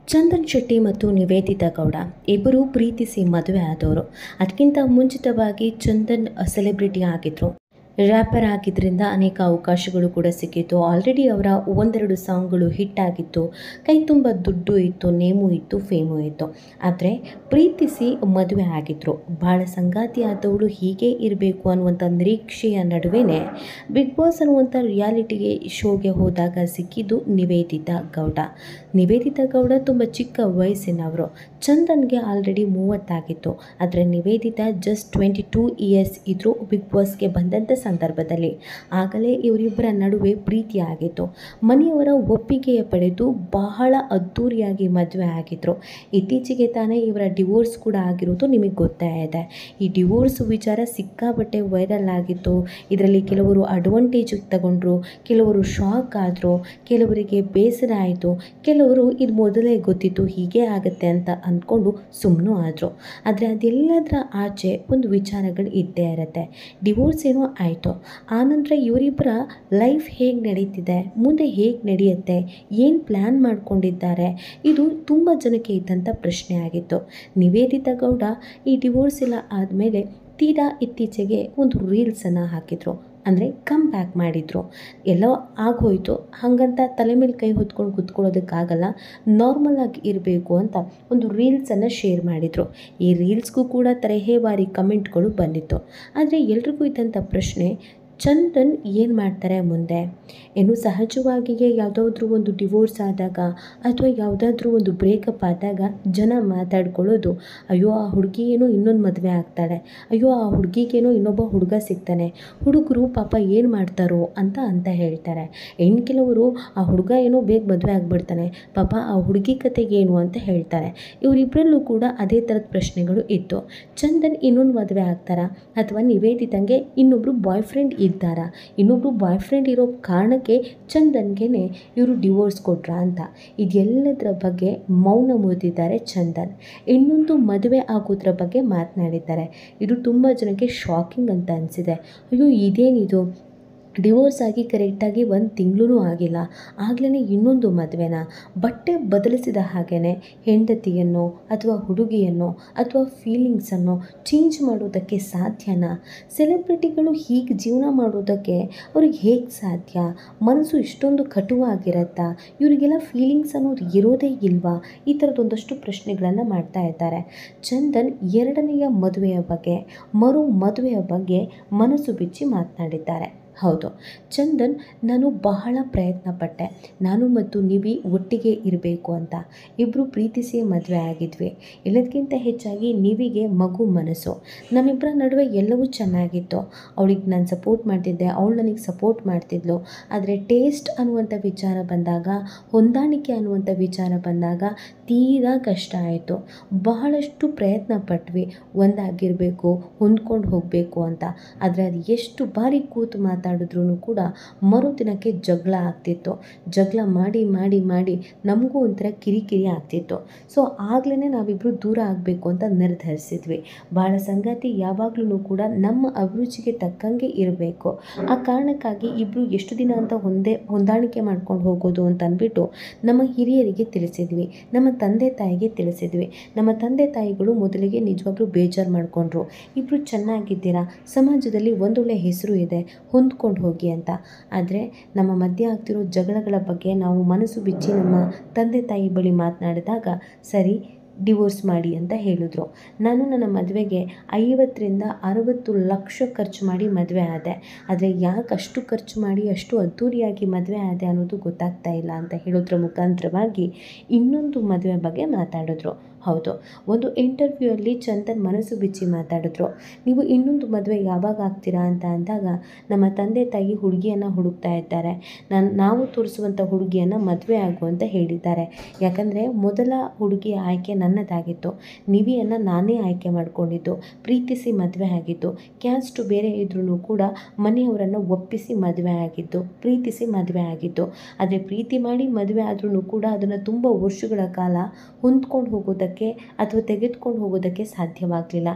ಚಂದನ್ ಶೆಟ್ಟಿ ಮತ್ತು ನಿವೇದಿತಾ ಗೌಡ ಇಬ್ಬರು ಪ್ರೀತಿಸಿ ಮದುವೆ ಆದವರು ಅದಕ್ಕಿಂತ ಮುಂಚಿತವಾಗಿ ಚಂದನ್ ಸೆಲೆಬ್ರಿಟಿ ಆಗಿದ್ರು ರ್ಯಾಪರ್ ಆಗಿದ್ದರಿಂದ ಅನೇಕ ಅವಕಾಶಗಳು ಕೂಡ ಸಿಕ್ಕಿತ್ತು ಆಲ್ರೆಡಿ ಅವರ ಒಂದೆರಡು ಸಾಂಗ್ಗಳು ಹಿಟ್ ಆಗಿತ್ತು ಕೈ ತುಂಬ ದುಡ್ಡು ಇತ್ತು ನೇಮು ಇತ್ತು ಫೇಮು ಇತ್ತು ಆದರೆ ಪ್ರೀತಿಸಿ ಮದುವೆ ಆಗಿದ್ರು ಭಾಳ ಸಂಗಾತಿ ಆದವಳು ಹೀಗೆ ಇರಬೇಕು ಅನ್ನುವಂಥ ನಿರೀಕ್ಷೆಯ ನಡುವೆನೇ ಬಿಗ್ ಬಾಸ್ ಅನ್ನುವಂಥ ರಿಯಾಲಿಟಿಗೆ ಶೋಗೆ ಹೋದಾಗ ಸಿಕ್ಕಿದ್ದು ನಿವೇದಿತಾ ಗೌಡ ನಿವೇದಿತಾ ಗೌಡ ತುಂಬ ಚಿಕ್ಕ ವಯಸ್ಸಿನವರು ಚಂದನ್ಗೆ ಆಲ್ರೆಡಿ ಮೂವತ್ತಾಗಿತ್ತು ಆದರೆ Nivedita just twenty two years ಇದ್ದರು ಬಿಗ್ ಬಾಸ್ಗೆ ಬಂದಂಥ ಸಂದರ್ಭದಲ್ಲಿ ಆಗಲೇ ಇವರಿಬ್ಬರ ನಡುವೆ ಪ್ರೀತಿ ಆಗಿತ್ತು ಮನೆಯವರ ಒಪ್ಪಿಗೆಯ ಪಡೆದು ಬಹಳ ಅದ್ಧೂರಿಯಾಗಿ ಮದುವೆ ಆಗಿದ್ರು ಇತ್ತೀಚೆಗೆ ತಾನೇ ಇವರ ಡಿವೋರ್ಸ್ ಕೂಡ ಆಗಿರೋದು ನಿಮಗೆ ಗೊತ್ತೇ ಇದೆ ಈ ಡಿವೋರ್ಸ್ ವಿಚಾರ ಸಿಕ್ಕಾಬಟ್ಟೆ ವೈರಲ್ ಆಗಿತ್ತು ಇದರಲ್ಲಿ ಕೆಲವರು ಅಡ್ವಾಂಟೇಜ್ ತಗೊಂಡ್ರು ಕೆಲವರು ಶಾಕ್ ಆದರು ಕೆಲವರಿಗೆ ಬೇಸರ ಆಯಿತು ಕೆಲವರು ಇದು ಮೊದಲೇ ಗೊತ್ತಿತ್ತು ಹೀಗೆ ಆಗುತ್ತೆ ಅಂತ ಅಂದ್ಕೊಂಡು ಸುಮ್ಮನೂ ಆದರು ಆದರೆ ಅದೆಲ್ಲದರ ಆಚೆ ಒಂದು ವಿಚಾರಗಳು ಇದ್ದೇ ಇರುತ್ತೆ ಡಿವೋರ್ಸ್ ಏನೋ ಆಯಿತು ಆನಂತರ ಇವರಿಬ್ಬರ ಲೈಫ್ ಹೇಗೆ ನಡೀತಿದೆ ಮುಂದೆ ಹೇಗೆ ನಡೆಯುತ್ತೆ ಏನು ಪ್ಲ್ಯಾನ್ ಮಾಡ್ಕೊಂಡಿದ್ದಾರೆ ಇದು ತುಂಬ ಜನಕ್ಕೆ ಇದ್ದಂಥ ಪ್ರಶ್ನೆ ಆಗಿತ್ತು ನಿವೇದಿತಾ ಗೌಡ ಈ ಡಿವೋರ್ಸ್ ಎಲ್ಲ ಆದಮೇಲೆ ತೀರಾ ಇತ್ತೀಚೆಗೆ ಒಂದು ರೀಲ್ಸನ್ನು ಹಾಕಿದರು ಅಂದರೆ ಕಮ್ ಬ್ಯಾಕ್ ಮಾಡಿದರು ಎಲ್ಲೋ ಆಗೋಯ್ತು ಹಾಗಂತ ತಲೆ ಮೇಲೆ ಕೈ ಹೊತ್ಕೊಂಡು ಕೂತ್ಕೊಳ್ಳೋದಕ್ಕಾಗಲ್ಲ ನಾರ್ಮಲ್ ಆಗಿ ಇರಬೇಕು ಅಂತ ಒಂದು ರೀಲ್ಸನ್ನು ಶೇರ್ ಮಾಡಿದರು ಈ ರೀಲ್ಸ್ಗೂ ಕೂಡ ತರಹೇವಾರಿ ಕಮೆಂಟ್ಗಳು ಬಂದಿತ್ತು ಆದರೆ ಎಲ್ರಿಗೂ ಇದ್ದಂಥ ಪ್ರಶ್ನೆ ಚಂದನ್ ಏನು ಮಾಡ್ತಾರೆ ಮುಂದೆ ಏನು ಸಹಜವಾಗಿಯೇ ಯಾವುದಾದ್ರೂ ಒಂದು ಡಿವೋರ್ಸ್ ಆದಾಗ ಅಥವಾ ಯಾವುದಾದ್ರೂ ಒಂದು ಬ್ರೇಕಪ್ ಆದಾಗ ಜನ ಮಾತಾಡ್ಕೊಳ್ಳೋದು ಅಯ್ಯೋ ಆ ಹುಡುಗಿ ಏನೋ ಇನ್ನೊಂದು ಮದುವೆ ಆಗ್ತಾಳೆ ಅಯ್ಯೋ ಆ ಹುಡುಗಿಗೇನೋ ಇನ್ನೊಬ್ಬ ಹುಡುಗ ಸಿಗ್ತಾನೆ ಹುಡುಗರು ಪಾಪ ಏನು ಮಾಡ್ತಾರೋ ಅಂತ ಅಂತ ಹೇಳ್ತಾರೆ ಇನ್ನು ಕೆಲವರು ಆ ಹುಡುಗ ಏನೋ ಬೇಗ ಮದುವೆ ಆಗಿಬಿಡ್ತಾನೆ ಪಾಪ ಆ ಹುಡುಗಿ ಕತೆಗೆ ಏನು ಅಂತ ಹೇಳ್ತಾರೆ ಇವರಿಬ್ಬರಲ್ಲೂ ಕೂಡ ಅದೇ ಥರದ ಪ್ರಶ್ನೆಗಳು ಇತ್ತು ಚಂದನ್ ಇನ್ನೊಂದು ಮದುವೆ ಆಗ್ತಾರಾ ಅಥವಾ ನಿವೇದಿತಂಗೆ ಇನ್ನೊಬ್ಬರು ಬಾಯ್ ಫ್ರೆಂಡ್ ಇದ್ದಾರಾ ಇನ್ನೊಬ್ಬರು ಬಾಯ್ ಫ್ರೆಂಡ್ ಇರೋ ಕಾರಣಕ್ಕೆ ಚಂದನ್ಗೆ ಇವರು ಡಿವೋರ್ಸ್ ಕೊಟ್ರಾ ಅಂತ ಇದೆಲ್ಲದರ ಬಗ್ಗೆ ಮೌನ ಮುರಿದಿದ್ದಾರೆ ಚಂದನ್ ಇನ್ನೊಂದು ಮದುವೆ ಆಗೋದ್ರ ಬಗ್ಗೆ ಮಾತನಾಡಿದ್ದಾರೆ ಇದು ತುಂಬ ಜನಕ್ಕೆ ಶಾಕಿಂಗ್ ಅಂತ ಅನಿಸಿದೆ ಅಯ್ಯೋ ಇದೇನಿದು ಡಿವೋರ್ಸ್ ಆಗಿ ಕರೆಕ್ಟಾಗಿ ಒಂದು ತಿಂಗಳೂ ಆಗಿಲ್ಲ ಆಗಲೇ ಇನ್ನೊಂದು ಮದುವೆನ ಬಟ್ಟೆ ಬದಲಿಸಿದ ಹಾಗೇ ಹೆಂಡತಿಯನ್ನು ಅಥವಾ ಹುಡುಗಿಯನ್ನು ಅಥವಾ ಫೀಲಿಂಗ್ಸನ್ನು ಚೇಂಜ್ ಮಾಡೋದಕ್ಕೆ ಸಾಧ್ಯನಾ ಸೆಲೆಬ್ರಿಟಿಗಳು ಹೀಗೆ ಜೀವನ ಮಾಡೋದಕ್ಕೆ ಅವ್ರಿಗೆ ಹೇಗೆ ಸಾಧ್ಯ ಮನಸ್ಸು ಇಷ್ಟೊಂದು ಕಟುವಾಗಿರತ್ತಾ ಇವರಿಗೆಲ್ಲ ಫೀಲಿಂಗ್ಸ್ ಅನ್ನೋದು ಇರೋದೇ ಇಲ್ವಾ ಈ ಥರದೊಂದಷ್ಟು ಪ್ರಶ್ನೆಗಳನ್ನು ಮಾಡ್ತಾ ಇದ್ದಾರೆ ಚಂದನ್ ಎರಡನೆಯ ಮದುವೆಯ ಬಗ್ಗೆ ಮರು ಮದುವೆಯ ಬಗ್ಗೆ ಮನಸ್ಸು ಬಿಚ್ಚಿ ಮಾತನಾಡಿದ್ದಾರೆ ಹೌದು ಚಂದನ್ ನಾನು ಬಹಳ ಪ್ರಯತ್ನ ಪಟ್ಟೆ ನಾನು ಮತ್ತು ನಿವಿ ಒಟ್ಟಿಗೆ ಇರಬೇಕು ಅಂತ ಇಬ್ಬರು ಪ್ರೀತಿಸಿ ಮದುವೆ ಆಗಿದ್ವಿ ಎಲ್ಲದಕ್ಕಿಂತ ಹೆಚ್ಚಾಗಿ ನಿವಿಗೆ ಮಗು ಮನಸ್ಸು ನಮ್ಮಿಬ್ಬರ ನಡುವೆ ಎಲ್ಲವೂ ಚೆನ್ನಾಗಿತ್ತು ಅವಳಿಗೆ ನಾನು ಸಪೋರ್ಟ್ ಮಾಡ್ತಿದ್ದೆ ಅವಳು ನನಗೆ ಸಪೋರ್ಟ್ ಮಾಡ್ತಿದ್ಲು ಆದರೆ ಟೇಸ್ಟ್ ಅನ್ನುವಂಥ ವಿಚಾರ ಬಂದಾಗ ಹೊಂದಾಣಿಕೆ ಅನ್ನುವಂಥ ವಿಚಾರ ಬಂದಾಗ ತೀರಾ ಕಷ್ಟ ಆಯಿತು ಬಹಳಷ್ಟು ಪ್ರಯತ್ನ ಪಟ್ವಿ ಒಂದಾಗಿರಬೇಕು ಹೊಂದ್ಕೊಂಡು ಹೋಗಬೇಕು ಅಂತ ಆದರೆ ಅದು ಎಷ್ಟು ಬಾರಿ ಕೂತು ಮಾತಾಡಿದ್ರೂ ಕೂಡ ಮರುದಿನಕ್ಕೆ ಜಗಳ ಆಗ್ತಿತ್ತು ಜಗಳ ಮಾಡಿ ಮಾಡಿ ಮಾಡಿ ನಮಗೂ ಒಂಥರ ಕಿರಿಕಿರಿ ಆಗ್ತಿತ್ತು ಸೊ ಆಗಲೇ ನಾವಿಬ್ಬರು ದೂರ ಆಗಬೇಕು ಅಂತ ನಿರ್ಧರಿಸಿದ್ವಿ ಭಾಳ ಸಂಗಾತಿ ಯಾವಾಗಲೂ ಕೂಡ ನಮ್ಮ ಅಭಿರುಚಿಗೆ ತಕ್ಕಂಗೆ ಇರಬೇಕು ಆ ಕಾರಣಕ್ಕಾಗಿ ಇಬ್ಬರು ಎಷ್ಟು ದಿನ ಅಂತ ಹೊಂದೇ ಹೊಂದಾಣಿಕೆ ಮಾಡ್ಕೊಂಡು ಹೋಗೋದು ಅಂತ ಅಂದ್ಬಿಟ್ಟು ನಮ್ಮ ಹಿರಿಯರಿಗೆ ತಿಳಿಸಿದ್ವಿ ನಮ್ಮ ತಂದೆ ತಾಯಿಗೆ ತಿಳಿಸಿದ್ವಿ ನಮ್ಮ ತಂದೆ ತಾಯಿಗಳು ಮೊದಲಿಗೆ ನಿಜವಾಗ್ಲೂ ಬೇಜಾರು ಮಾಡಿಕೊಂಡ್ರು ಇಬ್ಬರು ಚೆನ್ನಾಗಿದ್ದೀರಾ ಸಮಾಜದಲ್ಲಿ ಒಂದೊಳ್ಳೆ ಹೆಸರು ಇದೆ ಹೊಂದ್ಕೊಂಡು ಹೋಗಿ ಅಂತ ಆದರೆ ನಮ್ಮ ಮಧ್ಯೆ ಆಗ್ತಿರೋ ಜಗಳಗಳ ಬಗ್ಗೆ ನಾವು ಮನಸ್ಸು ಬಿಚ್ಚಿ ನಮ್ಮ ತಂದೆ ತಾಯಿ ಬಳಿ ಮಾತನಾಡಿದಾಗ ಸರಿ ಡಿವೋರ್ಸ್ ಮಾಡಿ ಅಂತ ಹೇಳಿದ್ರು ನಾನು ನನ್ನ ಮದುವೆಗೆ ಐವತ್ತರಿಂದ ಅರವತ್ತು ಲಕ್ಷ ಖರ್ಚು ಮಾಡಿ ಮದುವೆ ಆದೆ ಆದರೆ ಯಾಕೆ ಅಷ್ಟು ಖರ್ಚು ಮಾಡಿ ಅಷ್ಟು ಅದ್ಧೂರಿಯಾಗಿ ಮದುವೆ ಆದೆ ಅನ್ನೋದು ಗೊತ್ತಾಗ್ತಾ ಇಲ್ಲ ಅಂತ ಹೇಳೋದ್ರ ಮುಖಾಂತರವಾಗಿ ಇನ್ನೊಂದು ಮದುವೆ ಬಗ್ಗೆ ಮಾತಾಡಿದ್ರು ಹೌದು ಒಂದು ಇಂಟರ್ವ್ಯೂ ಅಲ್ಲಿ ಚಂದನ್ ಮನಸ್ಸು ಬಿಚ್ಚಿ ಮಾತಾಡಿದ್ರು ನೀವು ಇನ್ನೊಂದು ಮದುವೆ ಯಾವಾಗ ಆಗ್ತೀರಾ ಅಂತ ಅಂದಾಗ ನಮ್ಮ ತಂದೆ ತಾಯಿ ಹುಡುಗಿಯನ್ನು ಹುಡುಕ್ತಾ ಇದ್ದಾರೆ ನಾನು ನಾವು ತೋರಿಸುವಂಥ ಹುಡುಗಿಯನ್ನು ಮದುವೆ ಆಗು ಅಂತ ಹೇಳಿದ್ದಾರೆ ಯಾಕಂದರೆ ಮೊದಲ ಹುಡುಗಿಯ ಆಯ್ಕೆ ನನ್ನದಾಗಿತ್ತು ನಿವಿಯನ್ನು ನಾನೇ ಆಯ್ಕೆ ಮಾಡಿಕೊಂಡಿದ್ದು ಪ್ರೀತಿಸಿ ಮದುವೆ ಆಗಿದ್ದು ಕ್ಯಾಸ್ಟು ಬೇರೆ ಇದ್ರೂ ಕೂಡ ಮನೆಯವರನ್ನು ಒಪ್ಪಿಸಿ ಮದುವೆ ಆಗಿದ್ದು ಪ್ರೀತಿಸಿ ಮದುವೆ ಆಗಿದ್ದು ಆದರೆ ಪ್ರೀತಿ ಮಾಡಿ ಮದುವೆ ಆದ್ರೂ ಕೂಡ ಅದನ್ನು ತುಂಬ ವರ್ಷಗಳ ಕಾಲ ಹೊಂದ್ಕೊಂಡು ಹೋಗೋದಕ್ಕೆ ಅಥವಾ ತೆಗೆದುಕೊಂಡು ಹೋಗೋದಕ್ಕೆ ಸಾಧ್ಯವಾಗಲಿಲ್ಲ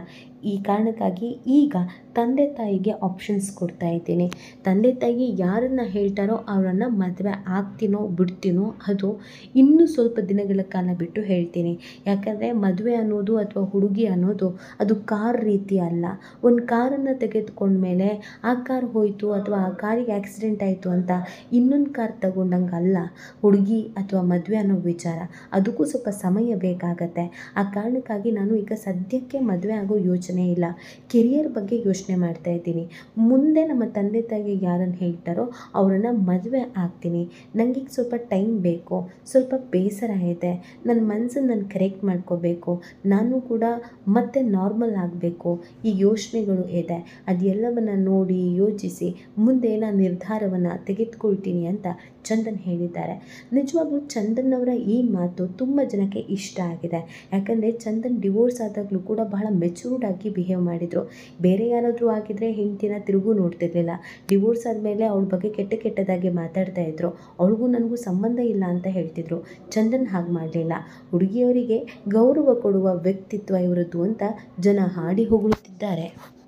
ಈ ಕಾರಣಕ್ಕಾಗಿ ಈಗ ತಂದೆ ತಾಯಿಗೆ ಆಪ್ಷನ್ಸ್ ಕೊಡ್ತಾ ಇದ್ದೀನಿ ತಂದೆ ತಾಯಿ ಯಾರನ್ನು ಹೇಳ್ತಾರೋ ಅವರನ್ನು ಮದುವೆ ಆಗ್ತೀನೋ ಬಿಡ್ತೀನೋ ಅದು ಇನ್ನೂ ಸ್ವಲ್ಪ ದಿನಗಳ ಕಾಲ ಬಿಟ್ಟು ಹೇಳ್ತೀನಿ ಯಾಕಂದರೆ ಮದುವೆ ಅನ್ನೋದು ಅಥವಾ ಹುಡುಗಿ ಅನ್ನೋದು ಅದು ಕಾರ್ ರೀತಿ ಅಲ್ಲ ಒಂದು ಕಾರನ್ನು ತೆಗೆದುಕೊಂಡ್ಮೇಲೆ ಆ ಕಾರ್ ಹೋಯಿತು ಅಥವಾ ಆ ಕಾರಿಗೆ ಆಕ್ಸಿಡೆಂಟ್ ಆಯಿತು ಅಂತ ಇನ್ನೊಂದು ಕಾರ್ ತಗೊಂಡಂಗೆ ಅಲ್ಲ ಹುಡುಗಿ ಅಥವಾ ಮದುವೆ ಅನ್ನೋ ವಿಚಾರ ಅದಕ್ಕೂ ಸ್ವಲ್ಪ ಸಮಯ ಬೇಕಾಗತ್ತೆ ಆ ಕಾರಣಕ್ಕಾಗಿ ನಾನು ಈಗ ಸದ್ಯಕ್ಕೆ ಮದುವೆ ಆಗೋ ಯೋಚನೆ ಇಲ್ಲ ಕೆರಿಯರ್ ಬಗ್ಗೆ ಯೋಚನೆ ಮಾಡ್ತಾ ಇದ್ದೀನಿ ಮುಂದೆ ನಮ್ಮ ತಂದೆ ತಾಯಿಗೆ ಯಾರನ್ನು ಹೇಳ್ತಾರೋ ಅವರನ್ನು ಮದುವೆ ಆಗ್ತೀನಿ ನನಗೀಗ ಸ್ವಲ್ಪ ಟೈಮ್ ಬೇಕು ಸ್ವಲ್ಪ ಬೇಸರ ಇದೆ ನನ್ನ ಮನಸ್ಸನ್ನು ನಾನು ಕರೆಕ್ಟ್ ಮಾಡ್ಕೋಬೇಕು ನಾನು ಕೂಡ ಮತ್ತೆ ನಾರ್ಮಲ್ ಆಗಬೇಕು ಈ ಯೋಚನೆಗಳು ಇದೆ ಅದೆಲ್ಲವನ್ನು ನೋಡಿ ಯೋಚಿಸಿ ಮುಂದೆ ನಾನು ನಿರ್ಧಾರವನ್ನು ತೆಗೆದುಕೊಳ್ತೀನಿ ಅಂತ ಚಂದನ್ ಹೇಳಿದ್ದಾರೆ ನಿಜವಾಗ್ಲೂ ಚಂದನ್ ಅವರ ಈ ಮಾತು ತುಂಬ ಜನಕ್ಕೆ ಇಷ್ಟ ಆಗಿದೆ ಯಾಕಂದರೆ ಚಂದನ್ ಡಿವೋರ್ಸ್ ಆದಾಗಲೂ ಕೂಡ ಬಹಳ ಮೆಚೂರ್ಡ್ ಆಗಿ ಬಿಹೇವ್ ಮಾಡಿದರು ಬೇರೆ ಯಾರಾದರೂ ಆಗಿದ್ದರೆ ಹೆಂಡ್ತಿನ ತಿರುಗೂ ನೋಡ್ತಿರ್ಲಿಲ್ಲ ಡಿವೋರ್ಸ್ ಆದಮೇಲೆ ಅವಳ ಬಗ್ಗೆ ಕೆಟ್ಟ ಕೆಟ್ಟದಾಗಿ ಮಾತಾಡ್ತಾ ಇದ್ರು ಅವಳಿಗೂ ನನಗೂ ಸಂಬಂಧ ಇಲ್ಲ ಅಂತ ಹೇಳ್ತಿದ್ರು ಚಂದನ್ ಹಾಗೆ ಮಾಡಲಿಲ್ಲ ಹುಡುಗಿಯವರಿಗೆ ಗೌರವ ಕೊಡುವ ವ್ಯಕ್ತಿತ್ವ ಇವರದ್ದು ಅಂತ ಜನ ಹಾಡಿ ಹೊಗಳುತ್ತಿದ್ದಾರೆ